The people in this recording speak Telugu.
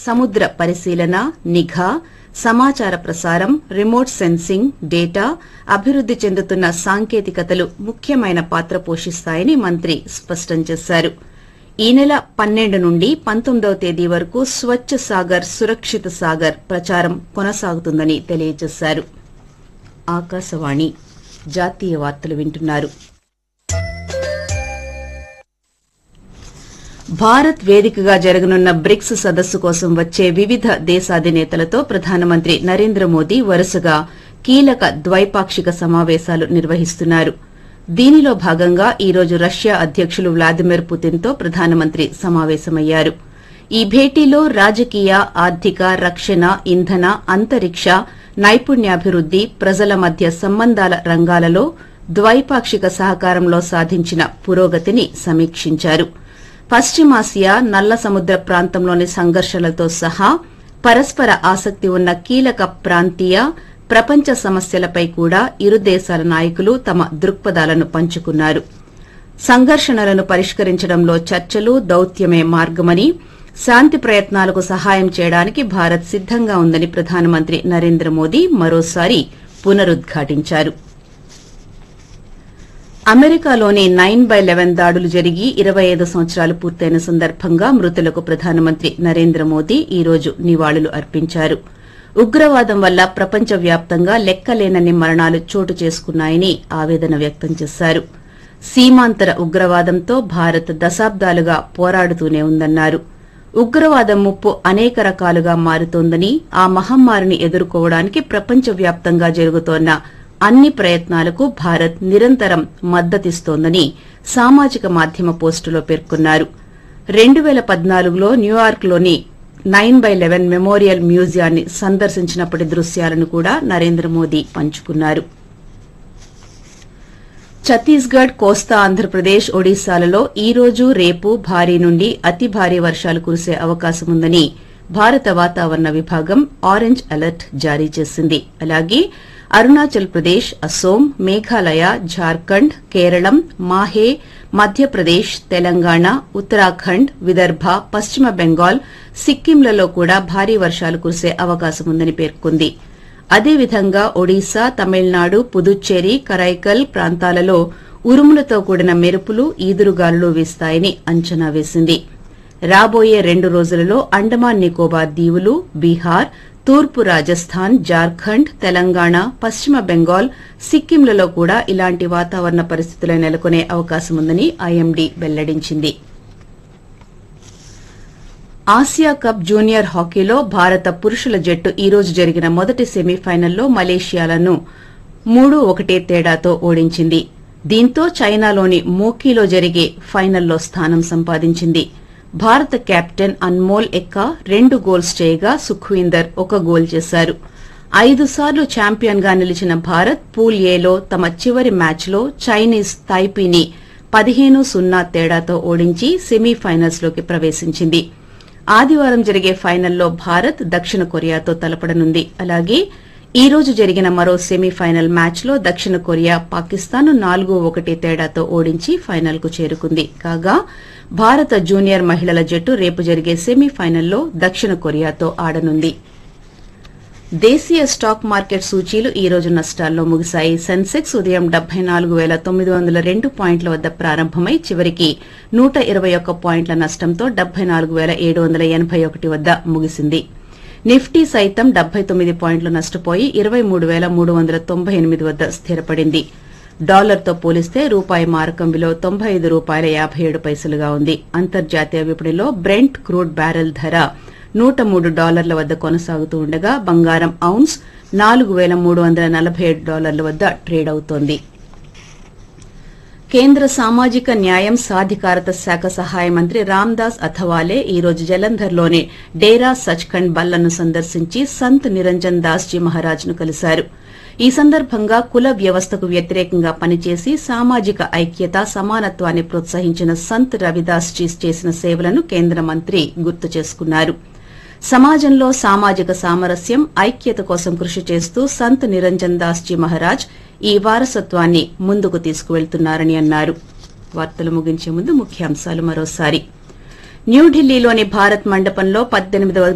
సముద్ర పరిశీలన నిఘా సమాచార ప్రసారం రిమోట్ సెన్సింగ్ డేటా అభివృద్ది చెందుతున్న సాంకేతికతలు ముఖ్యమైన పాత్ర పోషిస్తాయని మంత్రి స్పష్టం చేశారు ఈ నెల పన్నెండు నుండి పంతొమ్మిదవ తేదీ వరకు స్వచ్ఛ సాగర్ సురక్షిత సాగర్ ప్రచారం కొనసాగుతుందని తెలియజేశారు ఆకాశవాణి జాతీయ వార్తలు వింటున్నారు భారత్ వేదికగా జరగనున్న బ్రిక్స్ సదస్సు కోసం వచ్చే వివిధ దేశాధినేతలతో ప్రధానమంత్రి నరేంద్ర మోదీ వరుసగా కీలక ద్వైపాక్షిక సమావేశాలు నిర్వహిస్తున్నారు దీనిలో భాగంగా ఈ రోజు రష్యా అధ్యకులు వ్లాదిమిర్ పుతిన్తో ప్రధానమంత్రి సమావేశమయ్యారు ఈ భేటీలో రాజకీయ ఆర్థిక రక్షణ ఇంధన అంతరిక్ష నైపుణ్యాభివృద్ది ప్రజల మధ్య సంబంధాల రంగాలలో ద్వైపాక్షిక సహకారంలో సాధించిన పురోగతిని సమీక్షించారు పశ్చిమాసియా నల్ల సముద్ర ప్రాంతంలోని సంఘర్షణలతో సహా పరస్పర ఆసక్తి ఉన్న కీలక ప్రాంతీయ ప్రపంచ సమస్యలపై కూడా ఇరు దేశాల నాయకులు తమ దృక్పథాలను పంచుకున్నారు సంఘర్షణలను పరిష్కరించడంలో చర్చలు దౌత్యమే మార్గమని శాంతి ప్రయత్నాలకు సహాయం చేయడానికి భారత్ సిద్దంగా ఉందని ప్రధానమంత్రి నరేంద్ర మోదీ మరోసారి పునరుద్ఘాటించారు అమెరికాలోని నైన్ బై లెవెన్ దాడులు జరిగి ఇరవై ఐదు సంవత్సరాలు పూర్తయిన సందర్భంగా మృతులకు ప్రధానమంత్రి నరేంద్ర మోదీ ఈ రోజు నివాళులు అర్పించారు ఉగ్రవాదం వల్ల ప్రపంచవ్యాప్తంగా లెక్కలేనన్ని మరణాలు చోటు చేసుకున్నాయని ఆవేదన వ్యక్తం చేశారు సీమాంతర ఉగ్రవాదంతో భారత్ దశాబ్దాలుగా పోరాడుతూనే ఉందన్నారు ఉగ్రవాదం ముప్పు అనేక రకాలుగా మారుతోందని ఆ మహమ్మారిని ఎదుర్కోవడానికి ప్రపంచవ్యాప్తంగా జరుగుతోన్న అన్ని ప్రయత్నాలకు భారత్ నిరంతరం మద్దతిస్తోందని సామాజిక మాధ్యమ పోస్టులో పేర్కొన్నారు రెండు పేల పద్నాలుగులో న్యూయార్క్లోని నైన్ బై లెవెన్ మెమోరియల్ మ్యూజియాన్ని సందర్శించినప్పటి దృశ్యాలను కూడా నరేంద్ర మోదీ పంచుకున్నారు ఛత్తీస్గఢ్ కోస్తా ఆంధ్రప్రదేశ్ ఒడిశాలలో ఈ రోజు రేపు భారీ నుండి అతి భారీ వర్షాలు కురిసే అవకాశముందని భారత వాతావరణ విభాగం ఆరెంజ్ అలర్ట్ జారీ చేసింది అలాగే అరుణాచల్ ప్రదేశ్ అస్సోం మేఘాలయ జార్ఖండ్ కేరళం మాహే మధ్యప్రదేశ్ తెలంగాణ ఉత్తరాఖండ్ విదర్భ పశ్చిమ బెంగాల్ సిక్కింలలో కూడా భారీ వర్షాలు కురిసే అవకాశముందని పేర్కొంది అదేవిధంగా ఒడిశా తమిళనాడు పుదుచ్చేరి కరైకల్ ప్రాంతాలలో ఉరుములతో కూడిన మెరుపులు ఈదురుగాలులు వీస్తాయని అంచనా వేసింది రాబోయే రెండు రోజులలో అండమాన్ నికోబార్ దీవులు బీహార్ తూర్పు రాజస్థాన్ జార్ఖండ్ తెలంగాణ పశ్చిమ బెంగాల్ సిక్కింలలో కూడా ఇలాంటి వాతావరణ పరిస్థితులు నెలకొనే అవకాశముందని ఐఎండీ వెల్లడించింది ఆసియా కప్ జూనియర్ హాకీలో భారత పురుషుల జట్టు ఈ రోజు జరిగిన మొదటి సెమీఫైనల్లో మలేషియాలను మూడు ఒకటే తేడాతో ఓడించింది దీంతో చైనాలోని మోకీలో జరిగే ఫైనల్లో స్థానం సంపాదించింది భారత కెప్టెన్ అన్మోల్ ఎక్కా రెండు గోల్స్ చేయగా సుఖ్వీందర్ ఒక గోల్ చేశారు ఐదు సార్లు ఛాంపియన్ గా నిలిచిన భారత్ పూల్ ఏలో తమ చివరి మ్యాచ్లో చైనీస్ తైపీని పదిహేను సున్నా తేడాతో ఓడించి సెమీఫైనల్స్ లోకి ప్రవేశించింది ఆదివారం జరిగే ఫైనల్లో భారత్ దక్షిణ కొరియాతో తలపడనుంది అలాగే ఈ రోజు జరిగిన మరో సెమీఫైనల్ మ్యాచ్లో దక్షిణ కొరియా పాకిస్తాన్ నాలుగు ఒకటి తేడాతో ఓడించి ఫైనల్ కు చేరుకుంది కాగా భారత జూనియర్ మహిళల జట్టు రేపు జరిగే సెమీఫైనల్లో దక్షిణ కొరియాతో ఆడనుంది దేశీయ స్టాక్ మార్కెట్ సూచీలు ఈ రోజు నష్టాల్లో ముగిశాయి సెన్సెక్స్ ఉదయం డెబ్బై నాలుగు వేల తొమ్మిది వందల రెండు పాయింట్ల వద్ద ప్రారంభమై చివరికి నూట ఇరవై ఒక్క పాయింట్ల నష్టంతో డెబ్బై నాలుగు వేల ఏడు వందల ఎనబై ఒకటి వద్ద ముగిసింది నిఫ్టీ సైతం డెబ్బై తొమ్మిది పాయింట్లు నష్టపోయి ఇరవై మూడు వేల మూడు వందల తొంభై ఎనిమిది వద్ద స్థిరపడింది డాలర్తో పోలిస్తే రూపాయి మారకం విలువ తొంభై ఐదు రూపాయల యాభై ఏడు పైసలుగా ఉంది అంతర్జాతీయ విపణిలో బ్రెంట్ క్రూడ్ బ్యారెల్ ధర నూట మూడు డాలర్ల వద్ద కొనసాగుతూ ఉండగా బంగారం ఔన్స్ నాలుగు వేల మూడు వందల నలభై ఏడు డాలర్ల వద్ద ట్రేడ్ అవుతోంది కేంద్ర సామాజిక న్యాయం సాధికారత శాఖ సహాయ మంత్రి రామ్దాస్ అథవాలే ఈ రోజు జలంధర్లోని డేరా సచ్ఖండ్ బల్లను సందర్శించి సంత్ నిరంజన్ దాస్ జీ మహారాజ్ ను కలిశారు ఈ సందర్భంగా కుల వ్యవస్థకు వ్యతిరేకంగా పనిచేసి సామాజిక ఐక్యత సమానత్వాన్ని ప్రోత్సహించిన సంత్ రవిదాస్ జీ చేసిన సేవలను కేంద్ర మంత్రి గుర్తు చేసుకున్నారు సమాజంలో సామాజిక సామరస్యం ఐక్యత కోసం కృషి చేస్తూ సంత్ నిరంజన్ దాస్ జీ మహారాజ్ ఈ వారసత్వాన్ని ముందుకు తీసుకువెళ్తున్నారని అన్నారు వార్తలు ముగించే ముందు ముఖ్యాంశాలు మరోసారి న్యూఢిల్లీలోని భారత్ మండపంలో పద్దెనిమిదవ